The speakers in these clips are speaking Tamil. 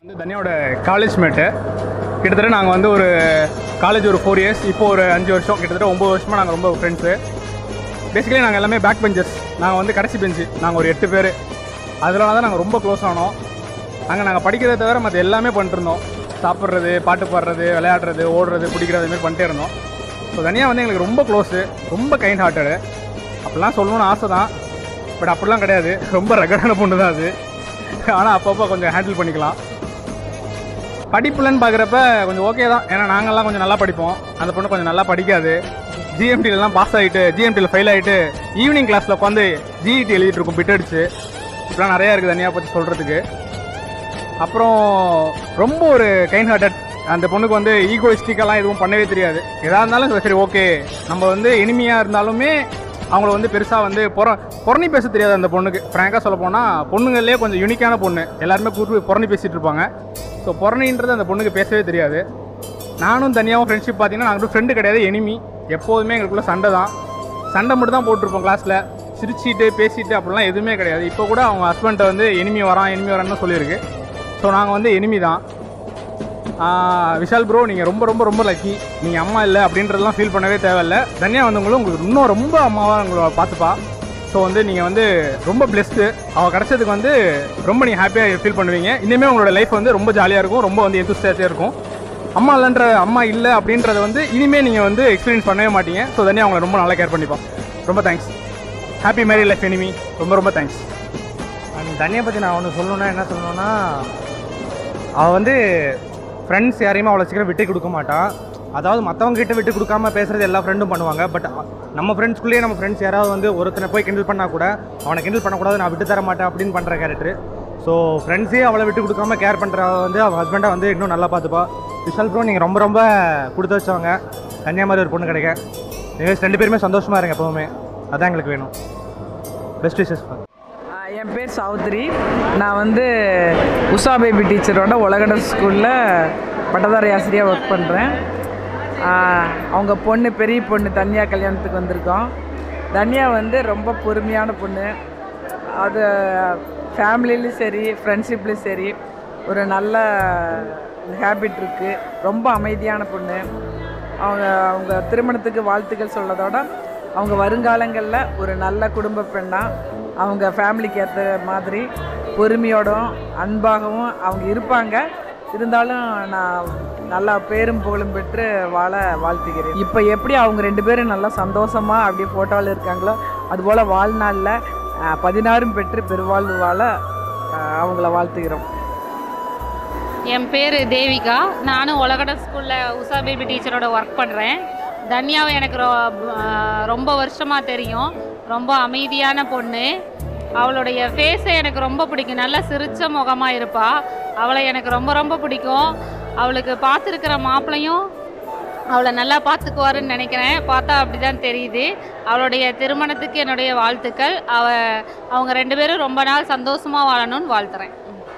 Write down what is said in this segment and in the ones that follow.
வந்து தனியோட காலேஜ் மேட்டு கிட்டத்தட்ட நாங்கள் வந்து ஒரு காலேஜ் ஒரு ஃபோர் இயர்ஸ் இப்போ ஒரு அஞ்சு வருஷம் கிட்டத்தட்ட ஒம்பது வருஷமாக நாங்கள் ரொம்ப ஃப்ரெண்ட்ஸு பேசிக்கலி நாங்கள் எல்லாமே பேக் பெஞ்சஸ் நாங்கள் வந்து கடைசி பெஞ்சு நாங்கள் ஒரு எட்டு பேர் அதனால தான் நாங்கள் ரொம்ப க்ளோஸ் ஆனோம் நாங்கள் நாங்கள் படிக்கிறத தவிர மற்ற எல்லாமே பண்ணிட்டு இருந்தோம் சாப்பிட்றது பாட்டு பாடுறது விளையாடுறது ஓடுறது பிடிக்கிறது மாதிரி பண்ணிட்டே இருந்தோம் ஸோ தனியாக வந்து எங்களுக்கு ரொம்ப க்ளோஸு ரொம்ப கைண்ட் ஹார்ட்டடு அப்படிலாம் சொல்லணும்னு ஆசை தான் பட் அப்படிலாம் கிடையாது ரொம்ப ரகடான பொண்ணு தான் அது ஆனால் அப்பப்போ கொஞ்சம் ஹேண்டில் பண்ணிக்கலாம் படிப்புலன்னு பார்க்குறப்ப கொஞ்சம் ஓகே தான் ஏன்னா நாங்கள்லாம் கொஞ்சம் நல்லா படிப்போம் அந்த பொண்ணு கொஞ்சம் நல்லா படிக்காது ஜிஎம்டிலலாம் பாஸ் ஆகிட்டு ஜிஎம்டியில் ஃபெயில் ஆகிட்டு ஈவினிங் கிளாஸில் உட்காந்து ஜிஇடி எழுதிட்டு இருக்கும் பிட் அடிச்சு இப்படிலாம் நிறையா இருக்குது தனியாக பற்றி சொல்கிறதுக்கு அப்புறம் ரொம்ப ஒரு கைண்ட் ஹார்ட்டட் அந்த பொண்ணுக்கு வந்து ஈகோயிஸ்டிக்கெல்லாம் எதுவும் பண்ணவே தெரியாது எதாக இருந்தாலும் சரி ஓகே நம்ம வந்து இனிமையாக இருந்தாலுமே அவங்கள வந்து பெருசாக வந்து புற புறணி பேச தெரியாது அந்த பொண்ணுக்கு ஃப்ராங்காக சொல்ல போனால் பொண்ணுங்களே கொஞ்சம் யூனிக்கான பொண்ணு எல்லாருமே கூட்டு புறணி பேசிகிட்டு இருப்பாங்க ஸோ புறணின்றது அந்த பொண்ணுக்கு பேசவே தெரியாது நானும் தனியாகவும் ஃப்ரெண்ட்ஷிப் பார்த்தீங்கன்னா நாங்கள் ஃப்ரெண்டு கிடையாது எனிமி எப்போதுமே எங்களுக்குள்ள சண்டை தான் சண்டை மட்டும் தான் போட்டிருப்போம் கிளாஸில் சிரிச்சிட்டு பேசிட்டு அப்படிலாம் எதுவுமே கிடையாது இப்போ கூட அவங்க ஹஸ்பண்ட்டை வந்து எனிமி வரான் எனிமி வரான்னு சொல்லியிருக்கு ஸோ நாங்கள் வந்து எனிமி தான் ஆஹ் விஷால் ப்ரோ நீங்கள் ரொம்ப ரொம்ப ரொம்ப லக்கி நீங்கள் அம்மா இல்லை அப்படின்றதெல்லாம் ஃபீல் பண்ணவே தேவையில்ல தனியா வந்தவங்களும் உங்களுக்கு இன்னும் ரொம்ப அம்மாவாக உங்களை பார்த்துப்பா ஸோ வந்து நீங்கள் வந்து ரொம்ப பிளெஸ்டு அவள் கிடச்சதுக்கு வந்து ரொம்ப நீங்கள் ஹாப்பியாக ஃபீல் பண்ணுவீங்க இனிமேல் உங்களோட லைஃப் வந்து ரொம்ப ஜாலியாக இருக்கும் ரொம்ப வந்து எந்தூஸ்டாச்சியாக இருக்கும் அம்மா இல்லைன்ற அம்மா இல்லை அப்படின்றத வந்து இனிமேல் நீங்கள் வந்து எக்ஸ்பீரியன்ஸ் பண்ணவே மாட்டீங்க ஸோ தனியாக அவங்கள ரொம்ப நல்லா கேர் பண்ணிப்பான் ரொம்ப தேங்க்ஸ் ஹாப்பி மேரி லைஃப் எனிமி ரொம்ப ரொம்ப தேங்க்ஸ் அந்த தனியை பற்றி நான் ஒன்று சொல்லணுன்னா என்ன சொல்லணும்னா அவள் வந்து ஃப்ரெண்ட்ஸ் யாரையுமே அவ்வளோ சீக்கிரம் விட்டு கொடுக்க மாட்டான் அதாவது மற்றவங்க கிட்ட விட்டு கொடுக்காம பேசுறது எல்லா ஃப்ரெண்டும் பண்ணுவாங்க பட் நம்ம ஃப்ரெண்ட்ஸ்குள்ளேயே நம்ம ஃப்ரெண்ட்ஸ் யாராவது வந்து ஒருத்தனை போய் கிண்டல் பண்ணால் கூட அவனை கிண்டல் பண்ணக்கூடாது நான் விட்டு தர மாட்டேன் அப்படின்னு பண்ணுற கேரக்டர் ஸோ ஃப்ரெண்ட்ஸே அவளை விட்டு கொடுக்காம கேர் பண்ணுற வந்து அவள் ஹஸ்பண்டை வந்து இன்னும் நல்லா பார்த்துப்பா விஷால் ப்ரோ நீங்கள் ரொம்ப ரொம்ப கொடுத்து வச்சவங்க கன்னியாகுமரி ஒரு பொண்ணு கிடைக்க நீங்கள் ரெண்டு பேருமே சந்தோஷமாக இருங்க எப்போவுமே அதான் எங்களுக்கு வேணும் பெஸ்ட் விஷஸ் ஃபார் ஆ, என் பேர் சாவித்ரி நான் வந்து உஷா பேபி டீச்சரோட உலகடர் ஸ்கூலில் பட்டதாரி ஆசிரியர் ஒர்க் பண்ணுறேன் அவங்க பொண்ணு பெரிய பொண்ணு தன்யா கல்யாணத்துக்கு வந்திருக்கோம் தன்யா வந்து ரொம்ப பொறுமையான பொண்ணு அது ஃபேமிலிலையும் சரி ஃப்ரெண்ட்ஷிப்லேயும் சரி ஒரு நல்ல ஹேபிட் இருக்குது ரொம்ப அமைதியான பொண்ணு அவங்க அவங்க திருமணத்துக்கு வாழ்த்துக்கள் சொல்றதோட அவங்க வருங்காலங்களில் ஒரு நல்ல குடும்ப பெண்ணாக அவங்க ஃபேமிலிக்கு ஏற்ற மாதிரி பொறுமையோடும் அன்பாகவும் அவங்க இருப்பாங்க இருந்தாலும் நான் நல்லா பேரும் புகழும் பெற்று வாழ வாழ்த்துகிறேன் இப்போ எப்படி அவங்க ரெண்டு பேரும் நல்லா சந்தோஷமாக அப்படியே ஃபோட்டோவில் இருக்காங்களோ அதுபோல் வாழ்நாளில் அஹ், பதினாறும் பெற்று பெருவாழ்வு வாழ அஹ், அவங்கள வாழ்த்துகிறோம் என் பேர் தேவிகா நானும் உலகட ஸ்கூலில் உஷா பேபி டீச்சரோட ஒர்க் பண்ணுறேன் தன்யாவை எனக்கு ரொ- ஆஹ் ரொம்ப வருஷமாக தெரியும் ரொம்ப அமைதியான பொண்ணு அவளுடைய ஃபேஸை எனக்கு ரொம்ப பிடிக்கும் நல்லா சிரிச்ச முகமாக இருப்பா அவளை எனக்கு ரொம்ப ரொம்ப பிடிக்கும் அவளுக்கு பார்த்துருக்கிற மாப்பிளையும் அவளை நல்லா பார்த்துக்குவாருன்னு நினைக்கிறேன் பார்த்தா அப்படி தான் தெரியுது அவளுடைய திருமணத்துக்கு என்னுடைய வாழ்த்துக்கள் அவ அவங்க ரெண்டு பேரும் ரொம்ப நாள் சந்தோஷமாக வாழணும்னு வாழ்த்துறேன்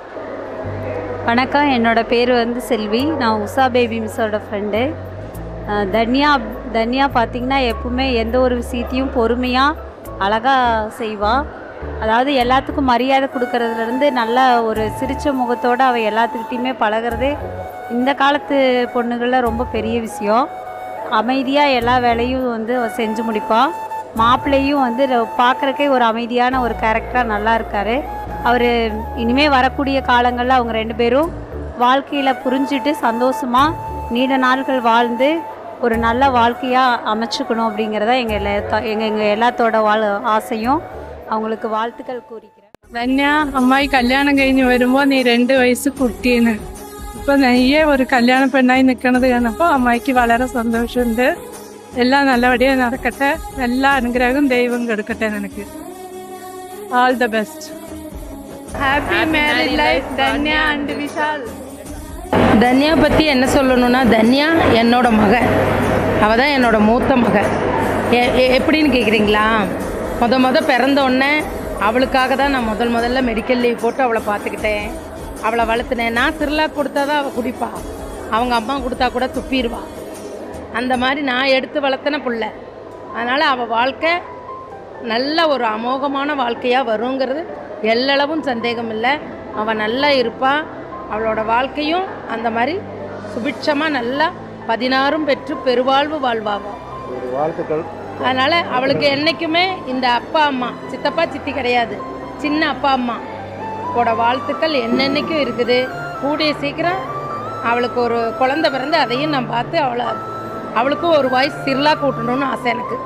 வணக்கம் என்னோட பேர் வந்து செல்வி நான் உஷா பேபி மிஸ்ஸோட ஃப்ரெண்டு தன்யா தன்யா பார்த்திங்கன்னா எப்பவுமே எந்த ஒரு விஷயத்தையும் பொறுமையாக அழகாக செய்வாள் அதாவது எல்லாத்துக்கும் மரியாதை கொடுக்கறதுலேருந்து நல்ல ஒரு சிரிச்ச முகத்தோடு அவள் எல்லாத்துக்கிட்டேயுமே பழகுறதே இந்த காலத்து பொண்ணுகளில் ரொம்ப பெரிய விஷயம் அமைதியாக எல்லா வேலையும் வந்து அவ செஞ்சு முடிப்பாள் மாப்பிள்ளையும் வந்து பார்க்குறக்கே ஒரு அமைதியான ஒரு கேரக்டராக நல்லா இருக்கார் அவர் இனிமேல் வரக்கூடிய காலங்களில் அவங்க ரெண்டு பேரும் வாழ்க்கையில் புரிஞ்சுட்டு சந்தோஷமாக நீண்ட நாட்கள் வாழ்ந்து ஒரு நல்ல வாழ்க்கையாக அமைச்சுக்கணும் அப்படிங்கிறத எங்கள் எல்லா எங்கள் எங்கள் எல்லாத்தோட வாழ் ஆசையும் அவங்களுக்கு வாழ்த்துக்கள் கூறிக்கிறேன் ധന്യ അമ്മായി കല്യാണം കഴിഞ്ഞ് വരുമ്പോ നീ രണ്ട് വയസ്സ് കുട്ടീന് ഇപ്പൊ നെയ്യെ ഒരു കല്യാണ പെണ്ണായി നിൽക്കണത് കാണപ്പോ അമ്മായിക്ക് വളരെ സന്തോഷമുണ്ട് എല്ലാം നല്ലപടിയായി നടക്കട്ടെ എല്ലാ അനുഗ്രഹവും ദൈവം കൊടുക്കട്ടെ നിനക്ക് all the best happy married life Dhanya and Vishal Dhanya பற்றி என்ன சொல்லணும்னா தன்யா என்னோட மக அவள் தான் என்னோட மூத்த மக எ- எ- எப்படின்னு கேட்குறீங்களா முத முத பிறந்த உடனே அவளுக்காக தான் நான் முதல் முதல்ல மெடிக்கல் லீவ் போட்டு அவளை பார்த்துக்கிட்டேன் அவளை வளர்த்துனேன் நான் சிறுலாக் கொடுத்தா தான் அவள் குடிப்பா அவங்க அம்மா கொடுத்தா கூட துப்பிடுவா அந்த மாதிரி நான் எடுத்து வளர்த்தன புள்ள அதனால் அவள் வாழ்க்கை நல்ல ஒரு அமோகமான வாழ்க்கையாக வருங்கிறது எல்லளவும் சந்தேகம் இல்லை அவள் நல்லா இருப்பா அவளோட வாழ்க்கையும் அந்த மாதிரி சுபிட்சமாக நல்லா பதினாறும் பெற்று பெருவாழ்வு வாழ்வாகும் ஒரு வாழ்த்துக்கள் அதனால் அவளுக்கு என்றைக்குமே இந்த அப்பா அம்மா சித்தப்பா சித்தி கிடையாது சின்ன அப்பா அம்மா ஓட வாழ்த்துக்கள் என்னென்னைக்கும் இருக்குது கூடிய சீக்கிரம் அவளுக்கு ஒரு குழந்தை பிறந்து அதையும் நான் பார்த்து அவளை அவளுக்கும் ஒரு வாய்ஸ் சிர்லா கூட்டணும்னு ஆசை எனக்கு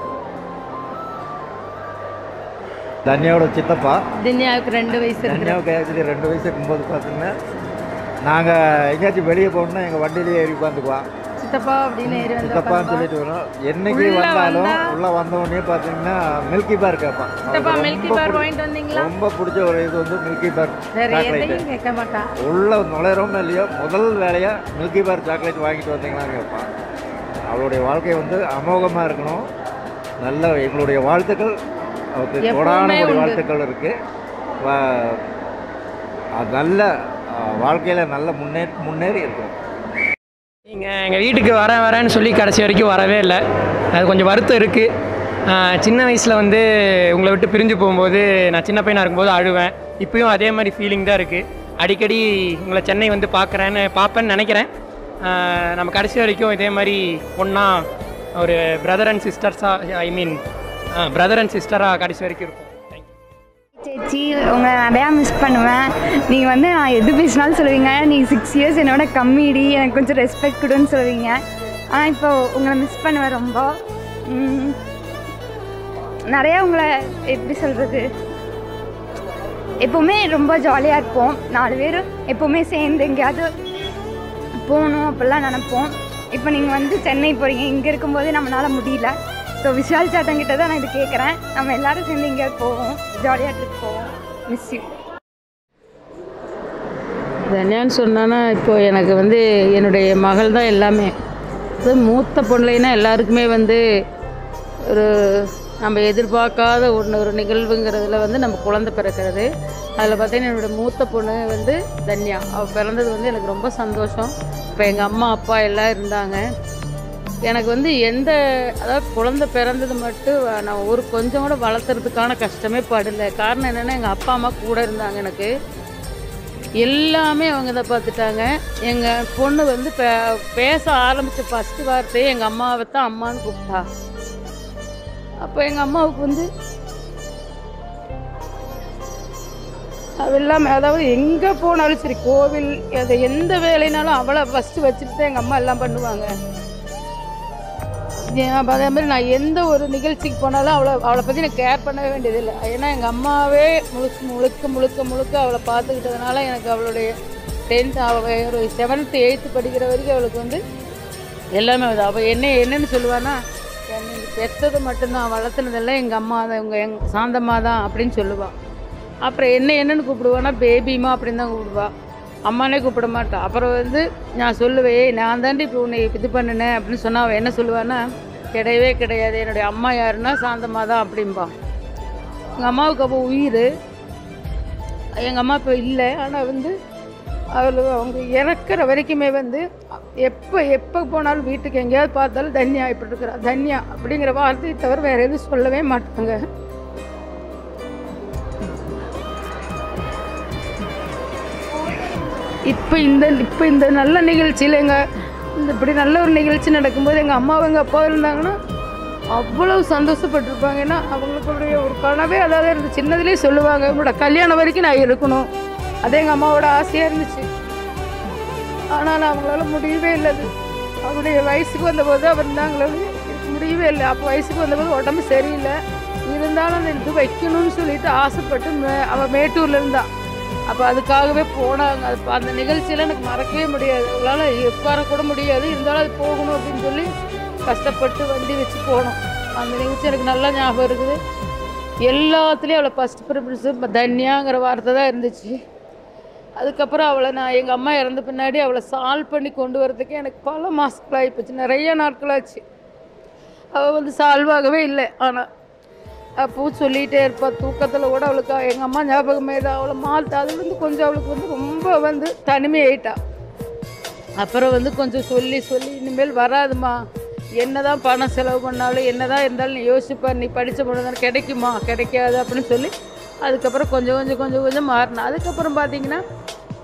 தன்யாவோட சித்தப்பா தின்யாவுக்கு ரெண்டு வயசு இருக்குது தன்யாவுக்கு ஆக்சுவலி ரெண்டு வயசு இருக்கும்போது பார்த்தீங்கன்னா நாங்கள் எங்கேயாச்சும் வெளியே போகணுன்னா எங்கள் வண்டியிலேயே ஏறி உட்காந்துக்குவோம் சித்தப்பா அப்படின்னு ஏறி வந்து சித்தப்பான்னு உட்காந்துப்பா. சொல்லிட்டு வரும் என்னைக்கு உள்ள வந்தாலும் வந்தா- உள்ளே வந்த உடனே பார்த்தீங்கன்னா மில்கி பார் கேட்பான் சித்தப்பா அவருக்கு மில்கி ரொம்ப பார் பிடி- வாங்கிட்டு வந்தீங்களா ரொம்ப பிடிச்ச ஒரு இது வந்து மில்கி பார் வேற சாக்லேட்டு எதையும் கேட்க மாட்டா உள்ள நுழையிறோமோ இல்லையோ முதல் வேலையாக மில்கி பார் சாக்லேட் வாங்கிட்டு வந்தீங்களான்னு கேட்பான் அவளுடைய வாழ்க்கை வந்து அமோகமாக இருக்கணும் நல்ல எங்களுடைய வாழ்த்துக்கள் அவருக்கு எப்பவுமே கோடான ஒரு உண்டு. வாழ்த்துக்கள் இருக்குது நல்ல வாழ்க்கையில் நல்ல முன்னே முன்னேறி இருக்கும் நீங்கள் எங்கள் வீட்டுக்கு வரேன் வரேன்னு சொல்லி கடைசி வரைக்கும் வரவே இல்லை அது கொஞ்சம் வருத்தம் இருக்குது சின்ன வயசில் வந்து உங்களை விட்டு பிரிஞ்சு போகும்போது நான் சின்ன பையனாக இருக்கும்போது அழுவேன் இப்பயும் அதே மாதிரி ஃபீலிங் தான் இருக்குது அடிக்கடி உங்களை சென்னை வந்து பார்க்குறேன்னு பார்ப்பேன்னு நினைக்கிறேன் ஆஹ் நம்ம கடைசி வரைக்கும் இதே மாதிரி ஒன்றா ஒரு பிரதர் அண்ட் சிஸ்டர்ஸாக ஐ மீன் பிரதர் அண்ட் சிஸ்டராக கடைசி வரைக்கும் இருக்கும் சேச்சி உங்களை நிறையா மிஸ் பண்ணுவேன் நீங்கள் வந்து நான் எது பேசினாலும் சொல்லுவீங்க நீங்கள் சிக்ஸ் இயர்ஸ் என்னோட கம்மிடி எனக்கு கொஞ்சம் ரெஸ்பெக்ட் கொடுன்னு சொல்லுவீங்க ஆனால் இப்போ உங்களை மிஸ் பண்ணுவேன் ரொம்ப உம், நிறையா உங்களை எப்படி சொல்கிறது எப்போவுமே ரொம்ப ஜாலியாக இருப்போம் நாலு பேர் எப்போவுமே சேர்ந்து எங்கேயாவது போகணும் அப்படிலாம் நினப்போம் இப்போ நீங்கள் வந்து சென்னை போகிறீங்க இங்கே இருக்கும்போது நம்மளால் முடியல ஸோ விஷால் சாட்டங்கிட்ட தான் நான் இது கேட்குறேன் நம்ம எல்லாரும் சேர்ந்து எங்கேயாவது போவோம் ஜாலியாக ட்ரிப் போவோம் மிஸ் யூ தன்யான்னு சொன்னான்னா இப்போ எனக்கு வந்து என்னுடைய மகள் தான் எல்லாமே அது மூத்த பொண்ணுலைன்னா எல்லாருக்குமே வந்து ஒரு நம்ம எதிர்பார்க்காத ஒன்று ஒரு நிகழ்வுங்கிறதுல வந்து நம்ம குழந்தை பிறக்கிறது அதில் பார்த்தீங்கன்னா என்னோடய மூத்த பொண்ணு வந்து தன்யா அவள் பிறந்தது வந்து எனக்கு ரொம்ப சந்தோஷம் இப்போ எங்கள் அம்மா அப்பா எல்லாம் இருந்தாங்க எனக்கு வந்து எந்த அதாவது குழந்தை பிறந்தது மட்டும் நான் ஒரு கொஞ்சம் கூட வளர்த்துறதுக்கான கஷ்டமே படலை காரணம் என்னென்னா எங்கள் அப்பா அம்மா கூட இருந்தாங்க எனக்கு எல்லாமே அவங்க தான் பார்த்துட்டாங்க எங்கள் பொண்ணு வந்து பே பேச ஆரம்பித்த ஃபஸ்ட்டு வார்த்தையே எங்கள் அம்மாவை தான் அம்மான்னு கூப்பிட்டா அப்போ எங்கள் அம்மாவுக்கு வந்து அவ எல்லாமே அதாவது எங்கே போனாலும் சரி கோவில் அது எந்த வேலைனாலும் அவளை ஃபஸ்ட்டு வச்சுட்டு தான் எங்கள் அம்மா எல்லாம் பண்ணுவாங்க ஏன் அப்ப அதே மாதிரி நான் எந்த ஒரு நிகழ்ச்சிக்கு போனாலும் அவளை அவளை பற்றி நான் கேர் பண்ணவே வேண்டியதில்லை ஏன்னா எங்கள் அம்மாவே முழுக்க முழுக்க முழுக்க முழுக்க அவளை பார்த்துக்கிட்டதுனால எனக்கு அவளுடைய டென்த் அவள் ஒரு செவன்த்து எயித்து படிக்கிற வரைக்கும் அவளுக்கு வந்து எல்லாமே வருது அவள் என்ன என்னன்னு சொல்லுவான்னா என்னை பெற்றது மட்டும்தான் வளர்த்துனதெல்லாம் எங்கள் அம்மா தான் உங்கள் எங் சாந்தம்மா தான் அப்படின்னு சொல்லுவாள் அப்புறம் என்ன என்னன்னு கூப்பிடுவான்னா பேபிமா அப்படின்னு தான் கூப்பிடுவா அம்மானே கூப்பிட மாட்டா அப்புறம் வந்து நான் சொல்லுவேன் "ஏய், நான் தாண்டி இப்போ உன்னை இது பண்ணினேன் அப்படின்னு சொன்னா அவள் என்ன சொல்லுவான்னா கிடையவே கிடையாது என்னுடைய அம்மா யாருன்னா சாந்தம்மா தான் அப்படிம்பா எங்கள் அம்மாவுக்கு அப்போ உயிர் எங்கள் அம்மா இப்போ இல்லை ஆனால் வந்து அவள் அவங்க இறக்குற வரைக்குமே வந்து எப்போ எப்போ போனாலும் வீட்டுக்கு எங்கேயாவது பார்த்தாலும் தன்யா இப்படி இருக்கிறா தன்யா அப்படிங்கிற வார்த்தையை தவிர வேறு எதுவும் சொல்லவே மாட்டாங்க இப்போ இந்த இப்போ இந்த நல்ல நிகழ்ச்சியில் எங்கள் இந்த இப்படி நல்ல ஒரு நிகழ்ச்சி நடக்கும்போது எங்கள் அம்மா எங்கள் அப்பா இருந்தாங்கன்னா அவ்வளவு சந்தோஷப்பட்டிருப்பாங்க ஏன்னா அவங்களுக்குடைய ஒரு கனவே அதாவது இருந்து சின்னதுலேயே சொல்லுவாங்க உங்களோட கல்யாணம் வரைக்கும் நான் இருக்கணும் அது எங்கள் அம்மாவோட ஆசையாக இருந்துச்சு ஆனால் அவங்களால முடியவே இல்லை அது அவருடைய வயசுக்கு வந்தபோது அவர் இருந்தாங்களே இருக்க முடியவே இல்லை அப்போ வயசுக்கு வந்தபோது உடம்பு சரியில்லை இருந்தாலும் அந்த இது வைக்கணும்னு சொல்லிட்டு ஆசைப்பட்டு மே- அவ மேட்டூர்ல இருந்தா அப்போ அதுக்காகவே போனாங்க அது ப- அந்த நிகழ்ச்சியெல்லாம் எனக்கு மறக்கவே முடியாது அவங்களால உட்கார கூட முடியாது இருந்தாலும் அது போகணும் அப்படின்னு சொல்லி கஷ்டப்பட்டு வண்டி வச்சு போனோம் அந்த நிகழ்ச்சி எனக்கு நல்லா ஞாபகம் இருக்குது எல்லாத்துலேயும் அவளை ஃபஸ்ட் ப்ரிஃபரன்ஸு தன்யாங்கிற வார்த்தை தான் இருந்துச்சு அதுக்கப்புறம் அவளை நான் எங்கள் அம்மா இறந்த பின்னாடி அவளை சால்வ் பண்ணி கொண்டு வரதுக்கு எனக்கு பல மாதங்கள் ஆகிப்போச்சு நிறைய நாட்கள் ஆச்சு அவள் வந்து சால்வ் ஆகவே இல்லை ஆனால் அப்போ சொல்லிகிட்டே இருப்பாள் தூக்கத்தில் கூட அவளுக்கு எங்கள் அம்மா ஞாபகமே தான் அவளை மாற்ற அதுலேருந்து கொஞ்சம் அவளுக்கு வந்து ரொம்ப வந்து தனிமையாயிட்டா அப்புறம் வந்து கொஞ்சம் சொல்லி சொல்லி இனிமேல் வராதுமா என்னதான் பணம் செலவு பண்ணாலும் என்னதான் இருந்தாலும் நீ யோசிப்பா நீ படித்த பொண்ணு கிடைக்குமா கிடைக்காது அப்படின்னு சொல்லி அதுக்கப்புறம் கொஞ்சம் கொஞ்சம் கொஞ்சம் கொஞ்சம் மாறினா அதுக்கப்புறம் பார்த்தீங்கன்னா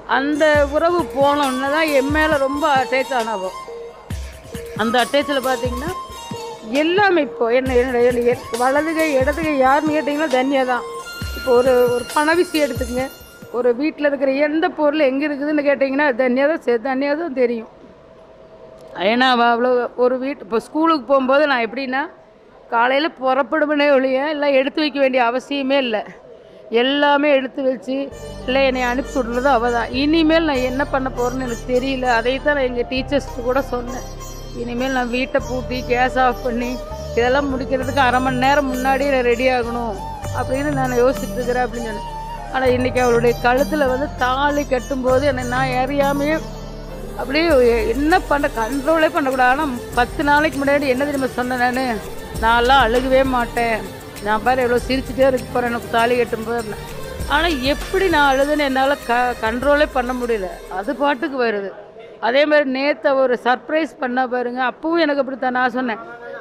அந்த உறவு போனோன்னு தான் என் மேலே ரொம்ப அட்டேச் ஆனாவோ அந்த அட்டேச்சில் பார்த்தீங்கன்னா எல்லாமே இப்போ என்ன என்னுடைய என்னுடைய வலதுகை இடதுகை யாருன்னு கேட்டிங்கன்னா தன்யா தான் இப்போ ஒரு ஒரு பண விஷயம் எடுத்துக்கங்க ஒரு வீட்டில் இருக்கிற எந்த பொருள் எங்கே இருக்குதுன்னு கேட்டிங்கன்னா தன்யா தான் சே- தன்யா தான் தெரியும் ஏன்னா அவள் அவ்வளோ ஒரு வீட்டு இப்போ ஸ்கூலுக்கு போகும்போது நான் எப்படின்னா காலையில் புறப்படுவனே ஒழிய எல்லாம் எடுத்து வைக்க வேண்டிய அவசியமே இல்லை எல்லாமே எடுத்து வச்சு இல்லை என்னை அனுப்பி விடுறது அவள் தான் இனிமேல் நான் என்ன பண்ண போகிறேன்னு எனக்கு தெரியல அதை தான் நான் எங்கள் டீச்சர்ஸ்க்கு கூட சொன்னேன் இனிமேல் நான் வீட்டை பூட்டி கேஸ் ஆஃப் பண்ணி இதெல்லாம் முடிக்கிறதுக்கு அரை மணி நேரம் முன்னாடியே நான் ரெடி ஆகணும் அப்படின்னு நான் யோசிச்சுட்டு இருக்கிறேன் அப்படின்னு சொன்னேன் ஆனால் இன்றைக்கி அவளுடைய கழுத்தில் வந்து தாலி கட்டும்போது என்னை நான் அறியாமையே அப்படியே என்ன பண்ண கண்ட்ரோலே பண்ணக்கூடாது ஆனால் பத்து நாளைக்கு முன்னாடி என்ன தெரியுமா சொன்னேன் நான் நான்லாம் அழுகவே மாட்டேன் நான் பாரு எவ்வளோ சிரிச்சுட்டே இருக்க போகிறேன் எனக்கு தாலி கட்டும்போது ஆனால் எப்படி நான் அழுதுன்னு என்னால் க கண்ட்ரோலே பண்ண முடியல அது பாட்டுக்கு வருது அதே மாதிரி நேற்று ஒரு சர்ப்ரைஸ் பண்ண பாருங்க அப்பவும் எனக்கு அப்படித்தான் நான் சொன்னேன்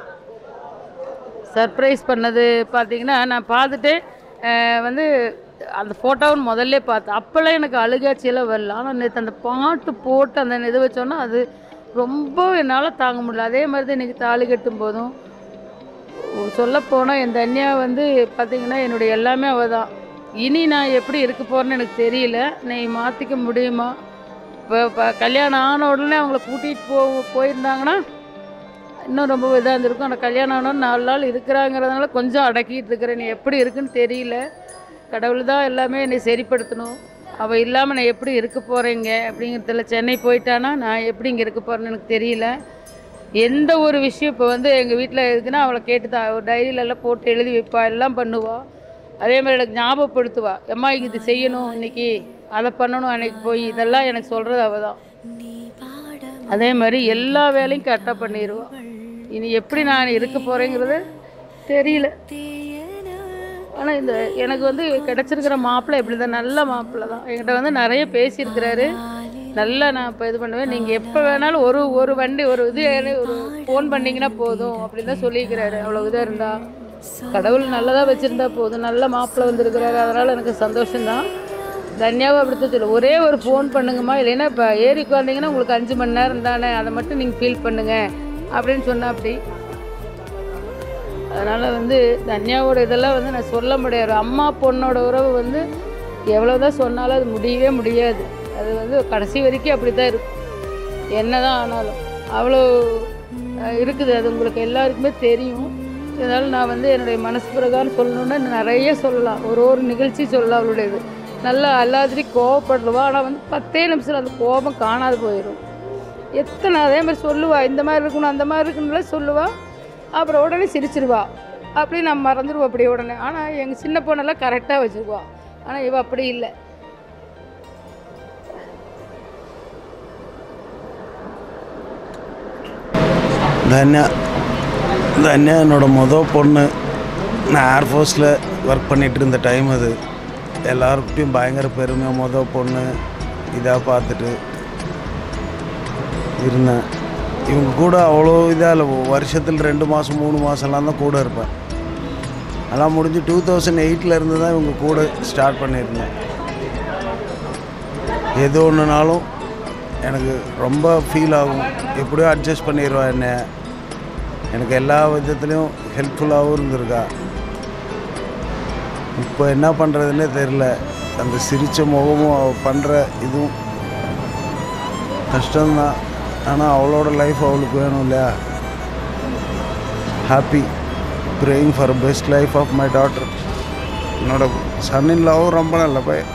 சர்ப்ரைஸ் பண்ணது பார்த்தீங்கன்னா நான் பார்த்துட்டு அஹ், வந்து அந்த ஃபோட்டோவும் முதல்ல பார்த்தேன் அப்போல்லாம் எனக்கு அழுகாட்சியெல்லாம் வரல ஆனால் நேற்று அந்த பாட்டு போட்டு அந்த இது வச்சோன்னா அது ரொம்ப என்னால் தாங்க முடியல அதே மாதிரி தான் இன்றைக்கி தாலி கட்டும் போதும் சொல்லப்போனால் என் தன்யா வந்து பார்த்திங்கன்னா என்னுடைய எல்லாமே அவள் தான் இனி நான் எப்படி இருக்க போகிறேன்னு எனக்கு தெரியல நீ மாற்றிக்க முடியுமா இப்போ இப்போ கல்யாணம் ஆன உடனே அவங்கள கூட்டிகிட்டு போ போயிருந்தாங்கன்னா இன்னும் ரொம்ப இதாக இருந்திருக்கும் ஆனால் கல்யாணம் ஆனால் நாலு நாள் இருக்கிறாங்கிறதுனால கொஞ்சம் அடக்கிட்டு இருக்கிறேன் நீ எப்படி இருக்குன்னு தெரியல கடவுள் தான் எல்லாமே என்னை சரிப்படுத்தணும் அவள் இல்லாமல் நான் எப்படி இருக்க போகிறேங்க அப்படிங்கிறதுல சென்னை போயிட்டானா நான் எப்படி இங்கே இருக்க போகிறேன்னு எனக்கு தெரியல எந்த ஒரு விஷயம் இப்போ வந்து எங்கள் வீட்டில் இருக்குன்னா அவளை கேட்டு தான் ஒரு டைரியில எல்லாம் போட்டு எழுதி வைப்பா எல்லாம் பண்ணுவா அதே மாதிரி எனக்கு ஞாபகப்படுத்துவா எம்மா இங்க இது செய்யணும் இன்னைக்கு அதை பண்ணணும் அன்னைக்கு போய் இதெல்லாம் எனக்கு சொல்கிறது அவள் தான் அதே மாதிரி எல்லா வேலையும் கரெக்டாக பண்ணிடுவா இனி எப்படி நான் இருக்க போகிறேங்கிறது தெரியல ஆனால் இந்த எனக்கு வந்து கிடச்சிருக்கிற மாப்பிள்ளை இப்படி தான் நல்ல மாப்பிள்ளை தான் என்கிட்ட வந்து நிறைய பேசியிருக்கிறாரு நல்லா நான் இப்போ இது பண்ணுவேன் நீங்கள் எப்போ வேணாலும் ஒரு ஒரு வண்டி ஒரு இது ஒரு ஃபோன் பண்ணிங்கன்னா போதும் அப்படின்னு தான் சொல்லியிருக்கிறாரு அவ்வளோ இதாக இருந்தா கடவுள் நல்லதாக வச்சுருந்தா போதும் நல்ல மாப்பிள்ளை வந்திருக்கிறாரு அதனால் எனக்கு சந்தோஷம்தான் தன்யாவும் அப்படித்தான் சொல்லு ஒரே ஒரு ஃபோன் பண்ணுங்கம்மா இல்லைன்னா இப்போ ஏறி உட்காந்திங்கன்னா உங்களுக்கு அஞ்சு மணி நேரம் தானே அதை மட்டும் நீங்கள் ஃபீல் பண்ணுங்க அப்படின்னு சொன்னா அப்படி அதனால் வந்து தன்யாவோட இதெல்லாம் வந்து நான் சொல்ல முடியாது அம்மா பொண்ணோட உறவு வந்து எவ்வளோதான் சொன்னாலும் அது முடியவே முடியாது அது வந்து கடைசி வரைக்கும் அப்படி தான் இருக்கும் என்ன தான் ஆனாலும் அவ்வளோ அஹ், இருக்குது அது உங்களுக்கு எல்லாருக்குமே தெரியும் இதனால் நான் வந்து என்னுடைய மனசு பிரகாரம் சொல்லணுன்னா நிறைய சொல்லலாம் ஒரு ஒரு நிகழ்ச்சி சொல்லலாம் அவளுடையது நல்லா எல்லாத்துலேயும் கோவப்படுவா ஆனால் வந்து பத்தே நிமிஷத்தில் அந்த கோபம் காணாது போயிடும் எத்தனை அதே மாதிரி சொல்லுவா இந்த மாதிரி இருக்கணும் அந்த மாதிரி இருக்கணும்லாம் சொல்லுவா அப்புறம் உடனே சிரிச்சிருவா அப்படி நான் மறந்துடுவோம் அப்படி உடனே ஆனால் எங்கள் சின்ன பொண்ணெல்லாம் கரெக்டாக வச்சுருவா ஆனால் இவ அப்படி இல்லை தன்யா தன்யா என்னோட மொதல் பொண்ணு நான் ஏர்ஃபோர்ஸில் ஒர்க் பண்ணிகிட்டு இருந்த டைம் அது எல்லாருக்கிட்டையும் பயங்கர பெருமையாக மொதல் பொண்ணு இதாக பார்த்துட்டு இருந்தேன் இவங்க கூட அவ்வளோ இதாக இல்லை வருஷத்தில் ரெண்டு மாதம் மூணு மாதம்லாம் தான் கூட இருப்பேன் அதெல்லாம் முடிஞ்சு டூ தௌசண்ட் எயிட்டில் இருந்து தான் இவங்க கூட ஸ்டார்ட் பண்ணியிருந்தேன் எது ஒன்றுனாலும் எனக்கு ரொம்ப ஃபீல் ஆகும் எப்படியோ அட்ஜஸ்ட் பண்ணிடுவா என்ன எனக்கு எல்லா விதத்துலேயும் ஹெல்ப்ஃபுல்லாகவும் இருந்திருக்கா இப்போ என்ன பண்ணுறதுன்னே தெரில அந்த சிரித்த முகமும் அவள் பண்ணுற இதுவும் கஷ்டம்தான் ஆனால் அவளோட லைஃப் அவளுக்கு வேணும் இல்லையா happy praying for best life of my daughter என்னோட சன்னின்லாவும் ரொம்ப நல்ல பையன்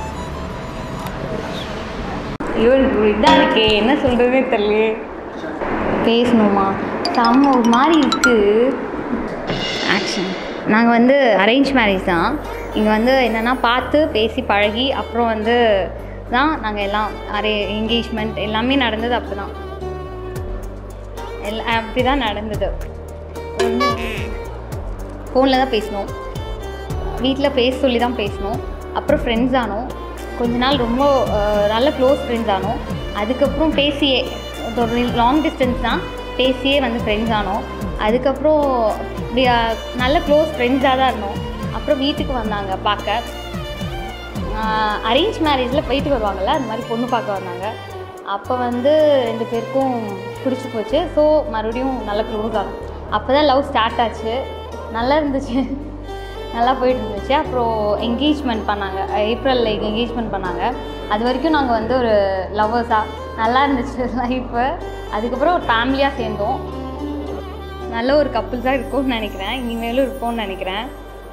இவருக்கு இதாக இருக்கே என்ன சொல்கிறதே தெரியலையே பேசணுமா செம்ம ஒரு மாதிரி இருக்குது ஆக்ஷன் நாங்கள் வந்து அரேஞ்ச் மேரேஜ் தான் இங்கே வந்து என்னென்னா பார்த்து பேசி பழகி அப்புறம் வந்து தான் நாங்கள் எல்லாம் அரே என்கேஜ்மெண்ட் எல்லாமே நடந்தது அப்படி தான் எல்லாம் அப்படி தான் நடந்தது ஃபோனில் தான் பேசினோம் வீட்டில் பேச சொல்லி தான் பேசினோம் அப்புறம் ஃப்ரெண்ட்ஸ் ஆனோம் கொஞ்ச நாள் ரொம்ப அஹ், நல்ல க்ளோஸ் ஃப்ரெண்ட்ஸ் ஆனோம் அதுக்கப்புறம் பேசியே ஒரு லாங் டிஸ்டன்ஸ் தான் பேசியே வந்து ஃப்ரெண்ட்ஸ் ஆனோம் அதுக்கப்புறம் இப்படி, அஹ், நல்ல க்ளோஸ் ஃப்ரெண்ட்ஸாக தான் இருந்தோம் அப்புறம் வீட்டுக்கு வந்தாங்க பார்க்க அரேஞ்ச் மேரேஜில் போயிட்டு வருவாங்கள்ல அது மாதிரி பொண்ணு பார்க்க வந்தாங்க அப்போ வந்து ரெண்டு பேருக்கும் பிடிச்சி போச்சு ஸோ மறுபடியும் நல்லா க்ளோஸ் ஆகும் அப்போ தான் லவ் ஸ்டார்ட் ஆச்சு நல்லா இருந்துச்சு நல்லா போயிட்டு இருந்துச்சு அப்புறம் என்கேஜ்மெண்ட் பண்ணாங்க ஏப்ரலில் என்கேஜ்மெண்ட் பண்ணாங்க அது வரைக்கும் நாங்கள் வந்து ஒரு லவ்வர்ஸாக நல்லா இருந்துச்சு லைஃப்பு அதுக்கப்புறம் ஒரு ஃபேமிலியாக சேர்ந்தோம் நல்ல ஒரு கப்புள்ஸாக இருக்கும்னு நினைக்கிறேன் இனிமேலும் இருக்கும்னு நினைக்கிறேன்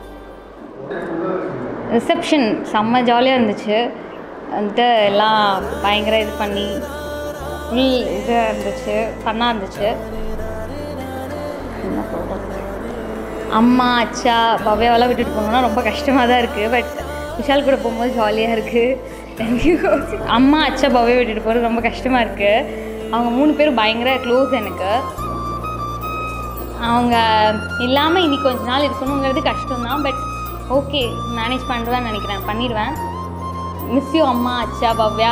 ரிசப்ஷன் செம்ம ஜாலியாக இருந்துச்சு வந்துட்டு எல்லாம் பயங்கர இது பண்ணி ஃபுல் இதாக இருந்துச்சு ஃபன்னாக இருந்துச்சு என்ன சொல்கிறது அம்மா அச்சா பவ்யாவெல்லாம் விட்டுட்டு போகணுன்னா ரொம்ப கஷ்டமாக தான் இருக்குது பட் விஷால் கூட போகும்போது ஜாலியாக இருக்குது அம்மா அச்சா பவ்யா விட்டுட்டு போகிறது ரொம்ப கஷ்டமாக இருக்குது அவங்க மூணு பேரும் பயங்கர க்ளோஸ் எனக்கு அவங்க இல்லாமல் இனி கொஞ்ச நாள் இருக்கணுங்கிறது கஷ்டம்தான் பட் ஓகே மேனேஜ் பண்ணுறேன்னு நினைக்கிறேன் பண்ணிடுவேன் மிஸ் யூ அம்மா அச்சா பவ்யா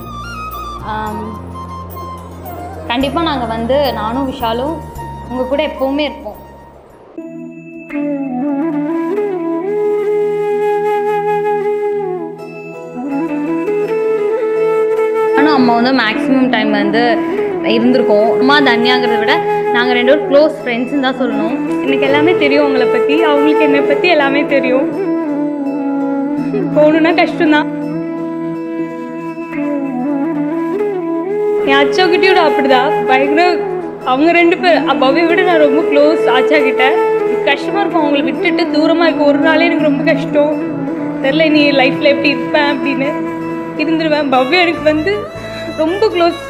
கண்டிப்பாக நாங்கள் வந்து நானும் விஷாலும் உங்கள் கூட எப்போவுமே இருப்போம் ஆனால் அம்மா வந்து மேக்ஸிமம் டைம் வந்து இருந்திருக்கோம் அம்மா தன்யாங்கிறத விட நாங்கள் ரெண்டு பேரும் க்ளோஸ் ஃப்ரெண்ட்ஸ்னு தான் சொல்லணும் எனக்கு எல்லாமே தெரியும் உங்களை பற்றி அவங்களுக்கு என்னை பற்றி எல்லாமே தெரியும் போகணுன்னா கஷ்டம்தான் என் அச்சாக்கிட்டையோட அப்படிதான் பயங்கர அவங்க ரெண்டு பேர் அப்பாவை விட நான் ரொம்ப க்ளோஸ் ஆச்சா கிட்ட கஷ்டமாக இருக்கும் அவங்கள விட்டுட்டு தூரமாக இருக்க ஒரு நாளே எனக்கு ரொம்ப கஷ்டம் தெரில நீ லைஃப்பில் எப்படி இருப்பேன் அப்படின்னு இருந்துருவேன் பவ்யா எனக்கு வந்து ரொம்ப க்ளோஸ்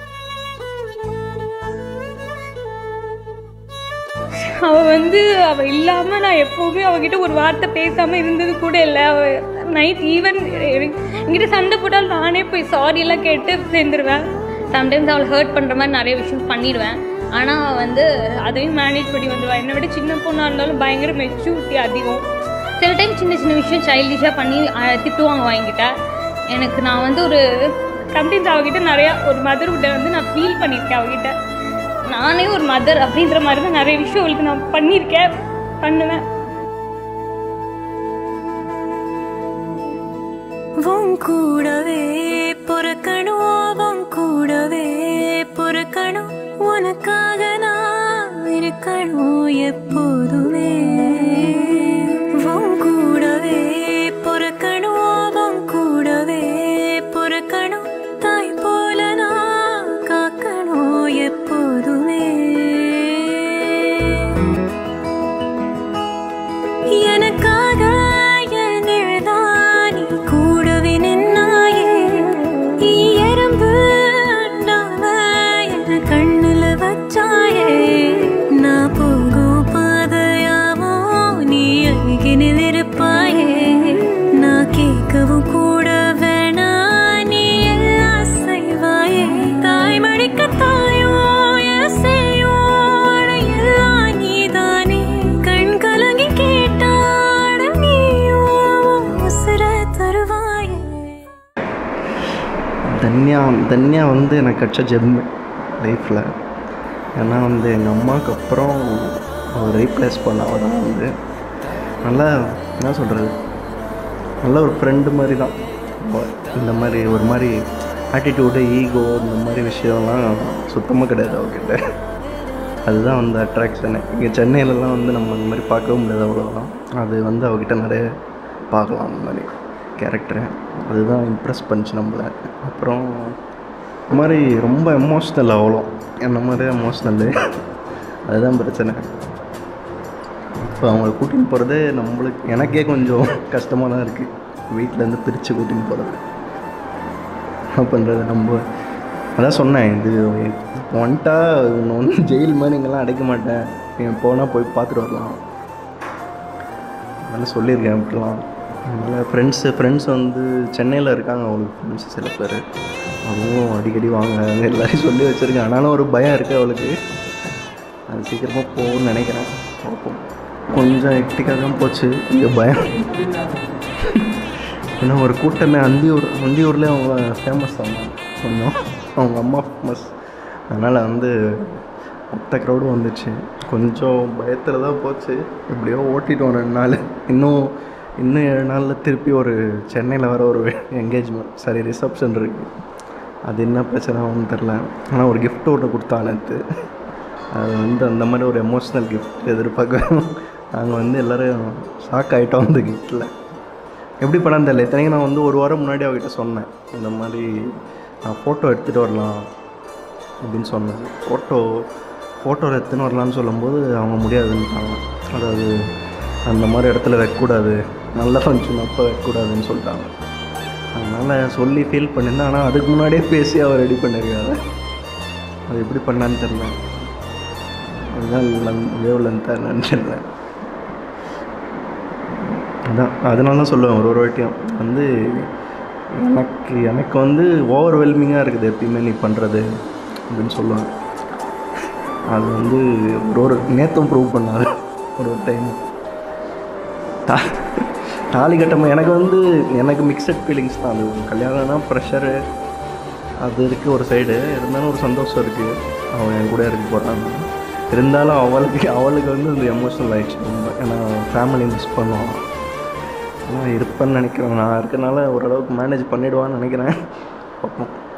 அவ வந்து அவ இல்லாம நான் எப்பவுமே அவகிட்ட ஒரு வார்த்தை பேசாம இருந்தது கூட இல்லை அவ நைட் ஈவன் என்கிட்ட சண்டை போட்டால் நானே போய் சாரி எல்லாம் கேட்டு சேர்ந்துருவேன் சம்டைம்ஸ் அவளை ஹர்ட் பண்ற மாதிரி நிறைய விஷயம் பண்ணிடுவேன் ஆனால் அவ வந்து அதையும் மேனேஜ் பண்ணி வந்துடுவா என்னை விட சின்ன பொண்ணாக இருந்தாலும் பயங்கர மெச்சூரிட்டி அதிகம் சில டைம் சின்ன சின்ன விஷயம் சைல்டிஷாக பண்ணி அஹ், திட்டுவாங்க வாங்கிட்ட எனக்கு நான் வந்து ஒரு சம்டைம்ஸ் அவகிட்ட நிறையா ஒரு மதர்வுட்டை வந்து நான் ஃபீல் பண்ணியிருக்கேன் அவகிட்ட நானே ஒரு மதர் அப்படின்ற மாதிரி தான் நிறைய விஷயம் அவளுக்கு நான் பண்ணியிருக்கேன் பண்ணுவேன் உன் கூடவே பொறுக்கணும் உன் கூடவே பொறுக்கணும் உனக்காக நான் இருக்கணும் எப்போதுமே உன் கூடவே பொறுக்கணும் உன் கூடவே பொறுக்கணும் தாய் போல நான் காக்கணும் எப்போதுமே எனக்காக என் நிழலாய் நீ கூடவே நின்னாயே நீ எறும்பு அண்டாம என் கண்ணுல வச்சாயே நான் போகும் பாதையாவோ நீ அருகினில் இருப்பாயே நான் கேட்கவும் கூட வேணா நீ எல்லாம் செய்வாயே தாய் மடிக்க தாயோ எசையோ எல்லாம் நீதானே கண் கலங்கி கேட்டாட நீயோ உசுர தருவாயே தன்யா தன்யா வந்து எனக்கு கிடச்ச ஜெம் லைஃப்பில் ஏன்னா வந்து எங்கள் அம்மாவுக்கு அப்புறம் அவர் ரீப்ளேஸ் பண்ணவ தான் வந்து நல்லா என்ன சொல்கிறது நல்ல ஒரு ஃப்ரெண்டு மாதிரி தான் அவ. இந்த மாதிரி ஒரு மாதிரி ஆட்டிடியூடு ஈகோ இந்த மாதிரி விஷயம்லாம் சுத்தமாக கிடையாது அவகிட்ட அதுதான் வந்து அட்ராக்ஷனு இங்கே சென்னையிலலாம் வந்து நம்ம இந்த மாதிரி பார்க்கவும் முடியாது அவ்வளோதான் அது வந்து அவகிட்ட நிறைய பார்க்கலாம் அந்த மாதிரி கேரக்டரை அதுதான் இம்ப்ரெஸ் பண்ணுச்சு நம்மளை அப்புறம் இந்த மாதிரி ரொம்ப எமோஷ்னல் அவ்வளோ என்ன மாதிரி எமோஷ்னலு அதுதான் பிரச்சனை இப்போ அவங்கள கூட்டின்னு போகிறதே நம்மளுக்கு எனக்கே கொஞ்சம் கஷ்டமாக தான் இருக்குது வீட்டிலேருந்து பிரித்து கூட்டின்னு போகிறது என்ன பண்ணுறது நம்ம அதான் சொன்னேன் இது வந்துட்டா உன்னை வந்து ஜெயில் மாதிரி இங்கெல்லாம் அடைக்க மாட்டேன் நீ போனால் போய் பார்த்துட்டு வரலாம் அதனால் சொல்லியிருக்கேன் அப்படிலாம் அதனால் ஃப்ரெண்ட்ஸு ஃப்ரெண்ட்ஸ் வந்து சென்னையில் இருக்காங்க அவளுக்கு ஃப்ரெண்ட்ஸ் சில பேர் அவங்களும் அடிக்கடி வாங்க எல்லாரையும் சொல்லி வச்சுருக்கேன் ஆனாலும் ஒரு பயம் இருக்குது அவளுக்கு அது சீக்கிரமாக போகும்னு நினைக்கிறேன் பார்ப்போம் கொஞ்சம் ஹெக்டிக்காக தான் போச்சு இங்கே பயம் ஏன்னா ஒரு கூட்டமே அந்தியூர் அந்தியூர்லேயே அவங்க ஃபேமஸ் அவங்க கொஞ்சம் அவங்க அம்மா ஃபேமஸ் அதனால் வந்து மொத்த க்ரௌடும் வந்துச்சு கொஞ்சம் பயத்தில் தான் போச்சு எப்படியோ ஓட்டிட்டோம் ரெண்டு நாள் இன்னும் இன்னும் ஏழு நாளில் திருப்பி ஒரு சென்னையில் வர ஒரு என்கேஜ்மெண்ட் சாரி ரிசப்ஷன் இருக்குது அது என்ன பிரச்சனை ஆகும்னு தெரில ஆனால் ஒரு gift ஒன்று கொடுத்தாங்க நேற்று அது வந்து அந்த மாதிரி ஒரு எமோஷ்னல் கிஃப்ட் எதிர்பார்க்க நாங்கள் வந்து எல்லோரும் ஷாக் ஆகிட்டோம் அந்த கிஃப்ட்டில் எப்படி பண்ணான்னு தெரியல இத்தனைக்கும் நான் வந்து ஒரு வாரம் முன்னாடி அவகிட்ட சொன்னேன் இந்த மாதிரி நான் ஃபோட்டோ எடுத்துகிட்டு வரலாம் அப்படின்னு சொன்னேன் ஃபோட்டோ ஃபோட்டோ எடுத்துன்னு வரலான்னு சொல்லும்போது அவங்க முடியாதுன்ட்டாங்க அதாவது அந்த மாதிரி இடத்துல வைக்கக்கூடாது நல்ல ஃபங்க்ஷன் அப்போ வைக்கக்கூடாதுன்னு சொல்லிட்டாங்க அதனால் சொல்லி ஃபீல் பண்ணியிருந்தேன் ஆனால் அதுக்கு முன்னாடியே பேசி அவர் ரெடி பண்ணியிருக்காரு அது எப்படி பண்ணான்னு தெரில அதுதான் லங் வேவ் லென்த்தாக என்னன்னு தெரியல அதான் அதனால தான் சொல்லுவேன் ஒரு ஒரு வாட்டியும் வந்து எனக்கு எனக்கு வந்து ஓவர்வெல்மிங்காக இருக்குது எப்பயுமே நீ பண்ணுறது அப்படின்னு சொல்லுவேன் அது வந்து ஒரு ஒரு நேற்றும் ப்ரூவ் பண்ணாரு ஒரு ஒரு டைம் தா தாலி கட்டமா எனக்கு வந்து எனக்கு மிக்சட் ஃபீலிங்ஸ் தான் அது கல்யாணம்னா ப்ரெஷரு அது இருக்குது ஒரு சைடு இருந்தாலும் ஒரு சந்தோஷம் இருக்குது அவன் என் கூட இருக்க போகிறான் இருந்தாலும் அவளுக்கு அவளுக்கு வந்து அந்த எமோஷனல் ஆயிடுச்சு ரொம்ப ஏன்னா ஃபேமிலி மிஸ் பண்ணுவான் ஆனால் இருப்பேன்னு நினைக்கிறேன் நான் இருக்கனால ஓரளவுக்கு மேனேஜ் பண்ணிடுவான்னு நினைக்கிறேன் பார்ப்போம்